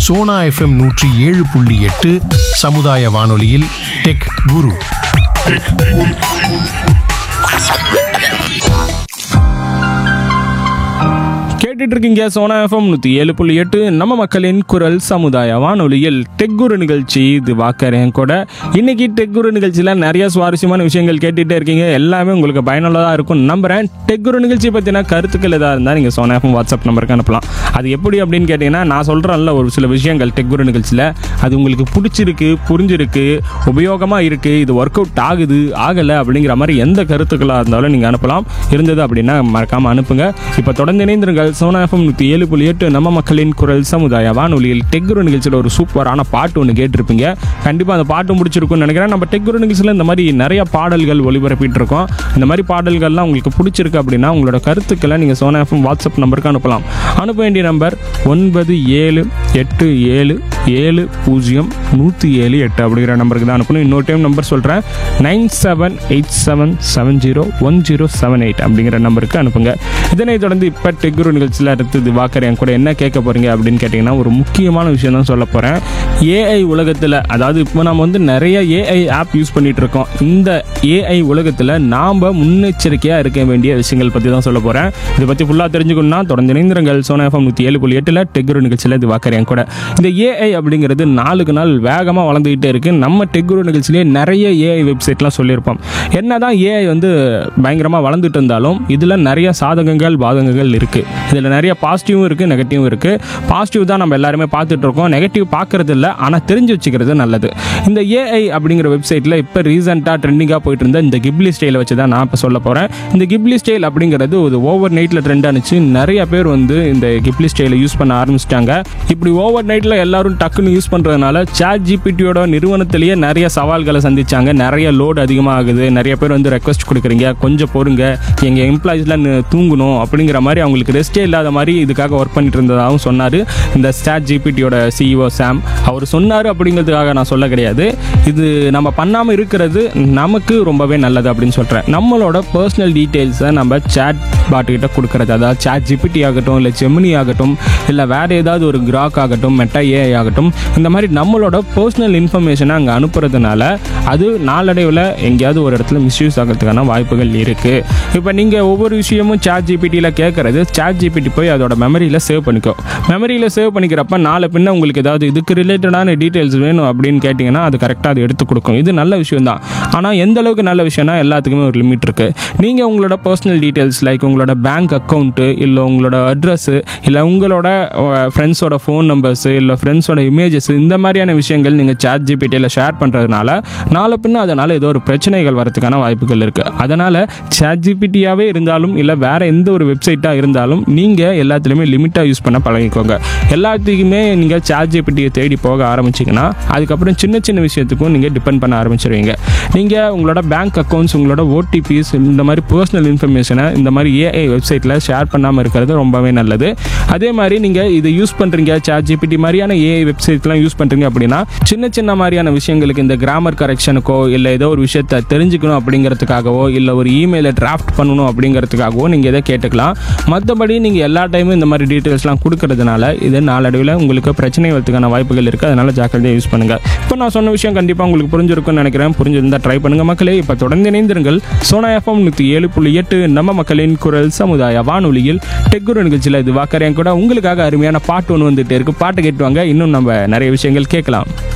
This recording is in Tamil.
சோனா எஃப்எம் நூற்றி ஏழு புள்ளி எட்டு சமுதாய வானொலியில் டெக் குரு கேட்டுட்டு இருக்கீங்க சோனா எஃப்எம் நூற்றி ஏழு புள்ளி எட்டு நம்ம மக்களின் குரல் சமுதாய வானொலியில் டெக்குரு நிகழ்ச்சி இது வாக்கறேன் கூட இன்னைக்கு டெக்குரு நிகழ்ச்சியில் நிறைய சுவாரஸ்யமான விஷயங்கள் கேட்டுகிட்டே இருக்கீங்க எல்லாமே உங்களுக்கு பயனுள்ளதாக இருக்கும் நம்புறேன் டெக்குரு நிகழ்ச்சி பற்றின கருத்துக்கள் எதாக இருந்தால் நீங்கள் சோனா எஃப்எம் வாட்ஸ்அப் நம்பருக்கு அனுப்பலாம் அது எப்படி அப்படின்னு கேட்டிங்கன்னா நான் சொல்கிறேன்ல ஒரு சில விஷயங்கள் டெக்குரு நிகழ்ச்சியில் அது உங்களுக்கு பிடிச்சிருக்கு புரிஞ்சிருக்கு உபயோகமாக இருக்குது இது ஒர்க் அவுட் ஆகுது ஆகலை அப்படிங்கிற மாதிரி எந்த கருத்துக்களாக இருந்தாலும் நீங்கள் அனுப்பலாம் இருந்தது அப்படின்னா மறக்காமல் அனுப்புங்க இப்போ தொடர்ந்து இணைந்திருங்கள் சோனா எஃப்எம் நூற்றி ஏழு புள்ளி எட்டு நம்ம மக்களின் குரல் சமுதாய வானொலியில் டெக்குரு நிகழ்ச்சியில் ஒரு சூப்பரான பாட்டு ஒன்று கேட்டிருப்பீங்க கண்டிப்பாக அந்த பாட்டு முடிச்சிருக்கும்னு நினைக்கிறேன் நம்ம டெக்குரு நிகழ்ச்சியில் இந்த மாதிரி நிறைய பாடல்கள் ஒளிபரப்பிட்டு இருக்கோம் இந்த மாதிரி பாடல்கள்லாம் உங்களுக்கு பிடிச்சிருக்கு அப்படின்னா உங்களோட கருத்துக்களை நீங்கள் சோனா எஃப்எம் வாட்ஸ்அப் நம்பருக்கு அனுப்பலாம் அனுப்ப வேண்டிய நம்பர் ஒன்பது ஏழு எட்டு ஏழு ஏழு பூஜ்ஜியம் நூற்றி ஏழு எட்டு அப்படிங்கிற நம்பருக்கு தான் அனுப்பணும் இன்னொரு டைம் நம்பர் சொல்கிறேன் nine seven eight seven seven zero one zero seven eight அப்படிங்கிற நம்பருக்கு அனுப்புங்க இதனை தொடர்ந்து இப்போ டெக்குரு நிகழ்ச்சியில் அடுத்தது வாக்கர் என் கூட என்ன கேட்க போகிறீங்க அப்படின்னு கேட்டிங்கன்னா ஒரு முக்கியமான விஷயம் தான் சொல்ல போகிறேன் ஏஐ உலகத்தில் அதாவது இப்போ நம்ம வந்து நிறைய ஏஐ ஆப் யூஸ் பண்ணிட்டு இருக்கோம் இந்த ஏஐ உலகத்தில் நாம் முன்னெச்சரிக்கையாக இருக்க வேண்டிய விஷயங்கள் பற்றி தான் சொல்ல போகிறேன் இதை பற்றி ஃபுல்லாக தெரிஞ்சுக்கணும்னா தொடர்ந்து இணைந்திருங்கள் சோனா எஃப்எம் நூற்றி ஏழு புள்ளி எட்டில் டெக்குரு நிகழ்ச்சியில் இது வாக்கர் என் கூட இந்த ஏஐ அப்படிங்கிறது நாளுக்கு நாள் வேகமாக வளர்ந்துக்கிட்டே இருக்குது நம்ம டெக்குரு நிகழ்ச்சியிலே நிறைய ஏஐ வெப்சைட்லாம் சொல்லியிருப்போம் என்னதான் ஏஐ வந்து பயங்கரமாக வளர்ந்துட்டு இருந்தாலும் இதில் நிறைய சாதகங்கள் பாதகங்கள் இருக்குது இதில் நிறைய பாசிட்டிவும் இருக்குது நெகட்டிவும் இருக்குது பாசிட்டிவ் தான் நம்ம எல்லாருமே பார்த்துட்டு இருக்கோம் நெகட்டிவ் பார்க்கறது இல்லை ஆனால் தெரிஞ்சு வச்சுக்கிறது நல்லது இந்த ஏஐ அப்படிங்கிற வெப்சைட்டில் இப்போ ரீசெண்டாக ட்ரெண்டிங்காக போயிட்டு இருந்த இந்த கிப்லி ஸ்டைலை வச்சு தான் நான் இப்போ சொல்ல போகிறேன் இந்த கிப்லி ஸ்டைல் அப்படிங்கிறது ஒரு ஓவர் நைட்டில் ட்ரெண்ட் ஆனிச்சு நிறைய பேர் வந்து இந்த கிப்லி ஸ்டைலை யூஸ் பண்ண ஆரம்பிச்சிட்டாங்க இப்படி ஓவர் நைட்டில் எல்லாரும் டக்குன்னு யூஸ் பண்ணுறதுனால சாட் ஜிபிடியோட நிறுவனத்திலேயே நிறைய சவால்களை சந்திச்சாங்க நிறைய லோடு அதிகமாக ஆகுது நிறைய பேர் வந்து ரெக்வஸ்ட் கொடுக்குறீங்க கொஞ்சம் பொறுங்க எங்கள் எம்ப்ளாயிஸ்லாம் தூங்கணும் அப்படிங்கிற மாதிரி அவங்களுக்கு ரெஸ்டே இல்லாத மாதிரி இதுக்காக ஒர்க் பண்ணிட்டு இருந்ததாகவும் சொன்னார் இந்த சாட் ஜிபிடியோட சிஇஓ சாம் அவர் சொன்னார் அப்படிங்கிறதுக்காக நான் சொல்ல கிடையாது இது நம்ம பண்ணாமல் இருக்கிறது நமக்கு ரொம்பவே நல்லது அப்படின்னு சொல்கிறேன் நம்மளோட பர்சனல் டீட்டெயில்ஸை நம்ம சேட் பாட்டுக்கிட்ட கொடுக்கறது அதாவது சேட் ஜிபிடி ஆகட்டும் இல்லை ஜெமினி ஆகட்டும் இல்லை வேறு ஏதாவது ஒரு கிராக் ஆகட்டும் மெட்டா ஏஐ ஆகட்டும் இந்த மாதிரி நம்மளோட பர்சனல் இன்ஃபர்மேஷனை அங்கே அனுப்புறதுனால அது நாளடைவில் எங்கேயாவது ஒரு இடத்துல மிஸ்யூஸ் ஆகிறதுக்கான வாய்ப்புகள் இருக்குது இப்போ நீங்கள் ஒவ்வொரு விஷயமும் சேட் ஜிபிடியில் கேட்குறது சேட் ஜிபிடி போய் அதோட மெமரியில் சேவ் பண்ணிக்கோ மெமரியில் சேவ் பண்ணிக்கிறப்ப நாளை பின்ன உங்களுக்கு ஏதாவது இதுக்கு ரிலேட்டடான டீட்டெயில்ஸ் வேணும் அப்படின்னு கேட்டிங்கன்னா அது கரெக்டாக அது எடுத்து கொடுக்கும் இது நல்ல விஷயம் தான் ஆனால் எந்த அளவுக்கு நல்ல விஷயம்னா எல்லாத்துக்குமே ஒரு லிமிட் இருக்குது நீங்கள் உங்களோட பர்சனல் டீட்டெயில்ஸ் லைக் உங்களோட பேங்க் அக்கௌண்ட்டு இல்லை உங்களோட அட்ரஸ்ஸு இல்லை உங்களோட ஃப்ரெண்ட்ஸோட ஃபோன் நம்பர்ஸு இல்லை ஃப்ரெண்ட்ஸோட இமேஜஸ் இந்த மாதிரியான விஷயங்கள் நீங்கள் சேட் ஜிபிடியில் ஷேர் பண்ணுறதுனால நாளை பின்ன அதனால் ஏதோ ஒரு பிரச்சனைகள் வரதுக்கான வாய்ப்புகள் இருக்குது அதனால் சேட் ஜிபிடியாகவே இருந்தாலும் இல்லை வேறு எந்த ஒரு வெப்சைட்டாக இருந்தாலும் நீங்கள் எல்லாத்துலேயுமே லிமிட்டாக யூஸ் பண்ண பழகிக்கோங்க எல்லாத்துக்குமே நீங்கள் சேட் ஜிபிடியை தேடி போக ஆரம்பிச்சிங்கன்னா அதுக்கப்புறம் சின்ன சின்ன விஷயத்துக்கும் நீங்கள் டிபெண்ட் பண்ண ஆரம்பிச்சிருவீங்க நீங்கள் உங்களோட பேங்க் அக்கௌண்ட்ஸ் உங்களோட ஓடிபிஸ் இந்த மாதிரி பர்சனல் இன்ஃபர்மேஷனை இந்த மாதிரி ஏஐ வெப்சைட்டில் ஷேர் பண்ணாமல் இருக்கிறது ரொம்பவே நல்லது அதே மாதிரி நீங்கள் இதை யூஸ் பண்ணுறீங்க சேட் ஜிபிடி மாதிரியான ஏஐ வெப்சைட்லாம் யூஸ் பண்ணுறீங்க அப்படின்னா சின்ன சின்ன மாதிரியான விஷயங்களுக்கு இந்த கிராமர் கரெக்ஷனுக்கோ இல்லை ஏதோ ஒரு விஷயத்தை தெரிஞ்சுக்கணும் அப்படிங்கிறதுக்காகவோ இல்லை ஒரு இமெயிலை டிராஃப்ட் பண்ணணும் அப்படிங்கிறதுக்காகவோ நீங்கள் இதை கேட்டுக்கலாம் மற்றபடி நீங்கள் எல்லா டைமும் இந்த மாதிரி டீட்டெயில்ஸ்லாம் கொடுக்கறதுனால இது நாளடைவில் உங்களுக்கு பிரச்சனை வரதுக்கான வாய்ப்புகள் இருக்குது அதனால் ஜாக்கிரதையாக யூஸ் பண்ணுங்கள் இப்போ நான் சொன்ன விஷயம் கண்டிப்பாக உங்களுக்கு புரிஞ்சிருக்கும்னு நினைக்கிறேன் புரிஞ்சிருந்தால் ட்ரை பண்ணுங்கள் மக்களே இப்போ தொடர்ந்து இணைந்திருங்கள் சோனா எஃப்எம் நூற்றி ஏழு புள்ளி எட்டு நம்ம மக்களின் குரல் சமுதாய வானொலியில் டெக்குரு நிகழ்ச்சியில் இது வாக்கறேன் கூட உங்களுக்காக அருமையான பாட்டு ஒன்று வந்துட்டு இருக்கு பாட்டு கேட்டுவாங்க இன்னும் நம்ம நிறைய விஷயங்கள் கேட்கலாம்